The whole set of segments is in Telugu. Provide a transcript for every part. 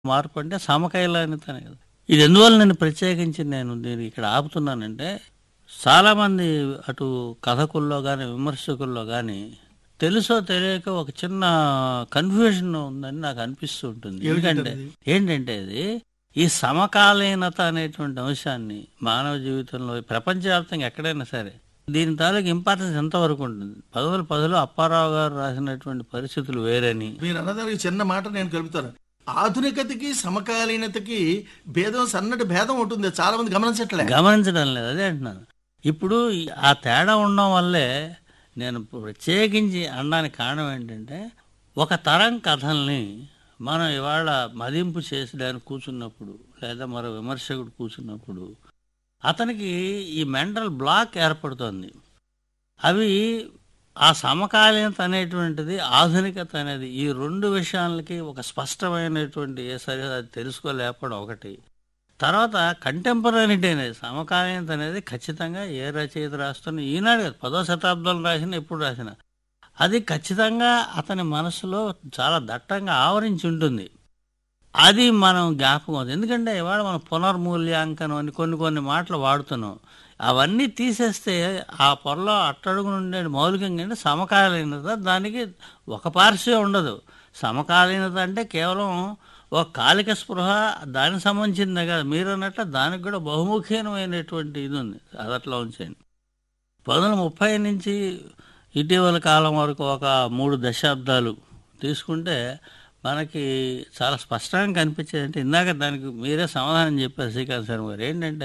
మార్పు అంటే సమకాలీనతనే కదా ఇది ఎందువల్ల నేను ప్రత్యేకించి నేను దీన్ని ఇక్కడ ఆపుతున్నానంటే చాలామంది అటు కథకుల్లో కానీ విమర్శకుల్లో కానీ తెలుసో తెలియక ఒక చిన్న కన్ఫ్యూజన్ ఉందని నాకు అనిపిస్తూ ఉంటుంది ఎందుకంటే ఏంటంటే ఇది ఈ సమకాలీనత అనేటువంటి అంశాన్ని మానవ జీవితంలో ప్రపంచవ్యాప్తంగా ఎక్కడైనా సరే దీని తాలూకు ఇంపార్టెన్స్ ఎంతవరకు ఉంటుంది పదవులు పదులు అప్పారావు గారు రాసినటువంటి పరిస్థితులు వేరని మీరు అన్నదానికి చిన్న మాట నేను కలుపుతాను ఆధునికతకి సమకాలీనతకి భేదం సన్నటి భేదం ఉంటుంది చాలా మంది గమనించట్లే గమనించడం లేదు అదే అంటున్నాను ఇప్పుడు ఈ- ఆ తేడా ఉండడం వల్లే నేను ప్రత్యేకించి అనడానికి కారణం ఏంటంటే ఒక తరం కథల్ని మనం ఇవాళ మదింపు చేసడానికి కూర్చున్నప్పుడు లేదా మరో విమర్శకుడు కూర్చున్నప్పుడు అతనికి ఈ మెంటల్ బ్లాక్ ఏర్పడుతుంది అవి ఆ సమకాలీనత అనేటువంటిది ఆధునికత అనేది ఈ రెండు విషయాలకి ఒక స్పష్టమైనటువంటి ఏ సరిహద్దు అది తెలుసుకోలేకపోవడం ఒకటి తర్వాత కంటెంపరీటీ అనేది సమకాలీనత అనేది ఖచ్చితంగా ఏ రచయిత రాస్తున్న ఈనాడు కాదు పదో శతాబ్దంలో రాసిన ఎప్పుడు రాసిన అది ఖచ్చితంగా అతని మనసులో చాలా దట్టంగా ఆవరించి ఉంటుంది అది మనం జ్ఞాపకం అవుతుంది ఎందుకంటే ఇవాళ మనం పునర్మూల్యాంకనం అని కొన్ని కొన్ని మాటలు వాడుతున్నాం అవన్నీ తీసేస్తే ఆ పొరలో అట్టడుగు నుండే మౌలికంగా అంటే సమకాలీనత దానికి ఒక పార్శ్వే ఉండదు సమకాలీనత అంటే కేవలం ఒక కాలిక స్పృహ దానికి సంబంధించిందే కాదు మీరు అన్నట్లు దానికి కూడా బహుముఖీనమైనటువంటి ఇది ఉంది అది అట్లా ఉంచండి పంతొమ్మిది ముప్పై నుంచి ఇటీవల కాలం వరకు ఒక మూడు దశాబ్దాలు తీసుకుంటే మనకి చాలా స్పష్టంగా కనిపించేది అంటే ఇందాక దానికి మీరే సమాధానం చెప్పారు శ్రీకాంత్ శర్మ గారు ఏంటంటే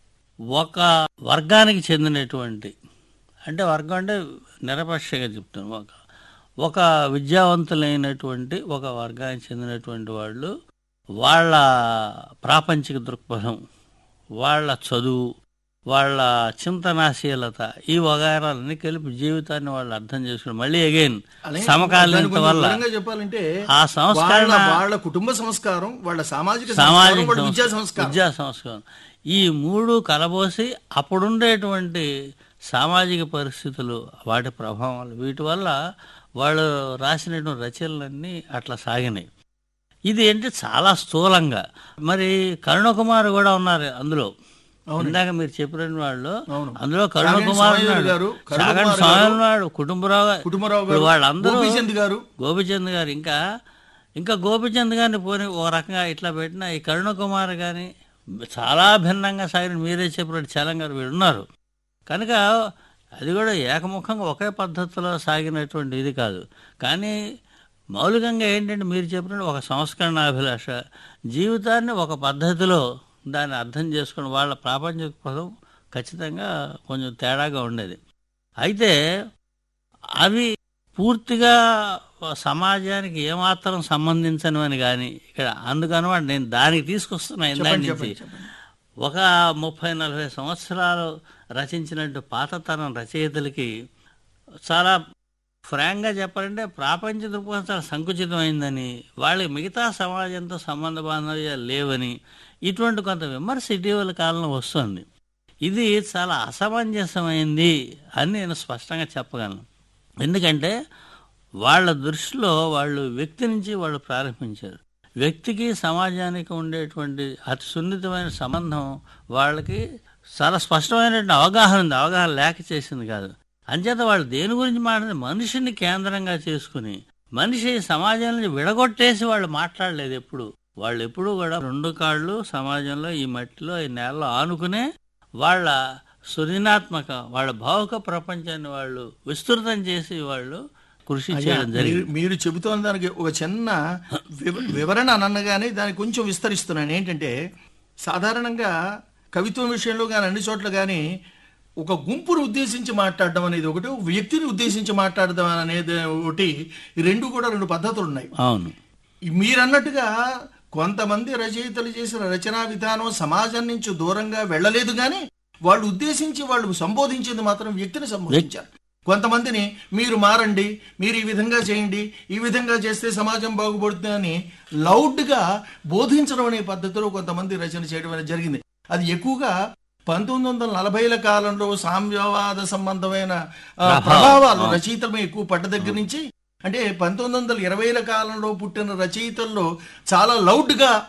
ఒక వర్గానికి చెందినటువంటి అంటే వర్గం అంటే నిరపక్షగా చెప్తాను ఒక ఒక విద్యావంతులైనటువంటి ఒక వర్గానికి చెందినటువంటి వాళ్ళు వాళ్ళ ప్రాపంచిక దృక్పథం వాళ్ళ చదువు వాళ్ళ చింతనాశీలత ఈ వగారాలన్నీ కలిపి జీవితాన్ని వాళ్ళు అర్థం చేసుకుని మళ్ళీ అగైన్ అలాగే దాని సమకాలీనత కొంచెం వల్ల వివరంగా చెప్పాలంటే ఆ సంస్కరణ వాళ్ళ వాళ్ళ కుటుంబ సంస్కారం వాళ్ళ సామాజిక సంస్కారం సామాజిక వాళ్ళ విద్యా సంస్కారం, సంస్కారం విద్యా సంస్కారం ఈ మూడు కలబోసి అప్పుడుండేటువంటి సామాజిక పరిస్థితులు వాటి ప్రభావాలు వీటి వల్ల వాళ్ళు రాసినటువంటి రచనలన్నీ అట్లా సాగినాయి ఇది ఏంటి చాలా స్థూలంగా మరి కరుణకుమార్ కూడా ఉన్నారు అందులో ఇందాక మీరు చెప్పిన వాళ్ళు అవును. అందులో కరుణ చాగంటి కుమార్ స్వామి ఉన్నాడు గారు, కరుణ చాగంటి కుమార్ స్వామి గారు, ఉన్నాడు కుటుంబరావు గారు కుటుంబరావు ఇప్పుడు గారు వాళ్ళందరూ గోపీచంద్ గారు గోపిచంద్ గారు ఇంకా ఇంకా గోపిచంద్ గారిని పోని ఒక రకంగా ఇట్లా పెట్టిన ఈ కరుణ కుమార్ గాని చాలా భిన్నంగా సాగిన మీరే చెప్పినట్టు చలం గారు వీళ్ళు ఉన్నారు కనుక అది కూడా ఏకముఖంగా ఒకే పద్ధతిలో సాగినటువంటి ఇది కాదు కానీ మౌలికంగా ఏంటంటే మీరు చెప్పినట్టు ఒక సంస్కరణాభిలాష జీవితాన్ని ఒక పద్ధతిలో దాన్ని అర్థం చేసుకుని వాళ్ళ ప్రాపంచిక పదం ఖచ్చితంగా కొంచెం తేడాగా ఉండేది అయితే అవి పూర్తిగా సమాజానికి ఏమాత్రం సంబంధించనివని కానీ ఇక్కడ అందుకనమాట నేను దానికి తీసుకొస్తున్నా ఇందాక చెప్పండి నుంచి చెప్పండి చెప్పండి ఒక ముప్పై నలభై సంవత్సరాలు రచించినట్టు పాతతరం రచయితలకి చాలా ఫ్రాంక్గా చెప్పాలంటే ప్రాపంచ దృక్పథం చాలా సంకుచితమైందని వాళ్ళకి మిగతా సమాజంతో సంబంధ బాంధవ్యాలు లేవని ఇటువంటి కొంత విమర్శ ఇటీవల కాలంలో వస్తుంది ఇది చాలా అసమంజసమైంది అని నేను స్పష్టంగా చెప్పగలను ఎందుకంటే వాళ్ళ దృష్టిలో వాళ్ళు వ్యక్తి నుంచి వాళ్ళు ప్రారంభించారు వ్యక్తికి సమాజానికి ఉండేటువంటి అతి సున్నితమైన సంబంధం వాళ్ళకి చాలా స్పష్టమైనటువంటి అవగాహన ఉంది అవగాహన లేక చేసింది కాదు అంచేత వాళ్ళు దేని గురించి మాట్లాడిన మనిషిని కేంద్రంగా చేసుకుని మనిషి సమాజం నుంచి విడగొట్టేసి వాళ్ళు మాట్లాడలేదు ఎప్పుడు వాళ్ళు ఎప్పుడు కూడా రెండు కాళ్ళు సమాజంలో ఈ మట్టిలో ఈ నేలలో ఆనుకునే వాళ్ళ సృజనాత్మక వాళ్ళ భావుక ప్రపంచాన్ని వాళ్ళు విస్తృతం చేసి వాళ్ళు కృషి చేయడం జరిగింది మీరు- మీరు చెబుతున్న దానికి ఒక చిన్న వివ- వివరణ అనగానే దానికి కొంచెం విస్తరిస్తున్నాను ఏంటంటే సాధారణంగా కవిత్వం విషయంలో కానీ అన్ని చోట్ల కానీ ఒక గుంపును ఉద్దేశించి మాట్లాడడం అనేది ఒకటి ఒక వ్యక్తిని ఉద్దేశించి మాట్లాడడం అనేది ఒకటి ఈ రెండు కూడా రెండు పద్ధతులు ఉన్నాయి అవును ఈ మీరన్నట్టుగా కొంతమంది రచయితలు చేసిన రచనా విధానం సమాజం నుంచి దూరంగా వెళ్ళలేదు కానీ వాళ్ళు ఉద్దేశించి వాళ్ళు సంబోధించింది మాత్రం వ్యక్తిని సంబోధించారు కొంతమందిని మీరు మారండి మీరు ఈ విధంగా చేయండి ఈ విధంగా చేస్తే సమాజం బాగుపడుతుంది అని లౌడ్గా బోధించడం అనే పద్ధతిలో కొంతమంది రచన చేయడం అనేది జరిగింది అది ఎక్కువగా పంతొమ్మిది వందల నలభైల కాలంలో సామ్యవాద సంబంధమైన ఆ, ప్రభావాలు రచయితల మీద ఎక్కువ పడ్డ దగ్గర నుంచి అంటే పంతొమ్మిది వందల ఇరవైల కాలంలో పుట్టిన రచయితల్లో చాలా లౌడ్గా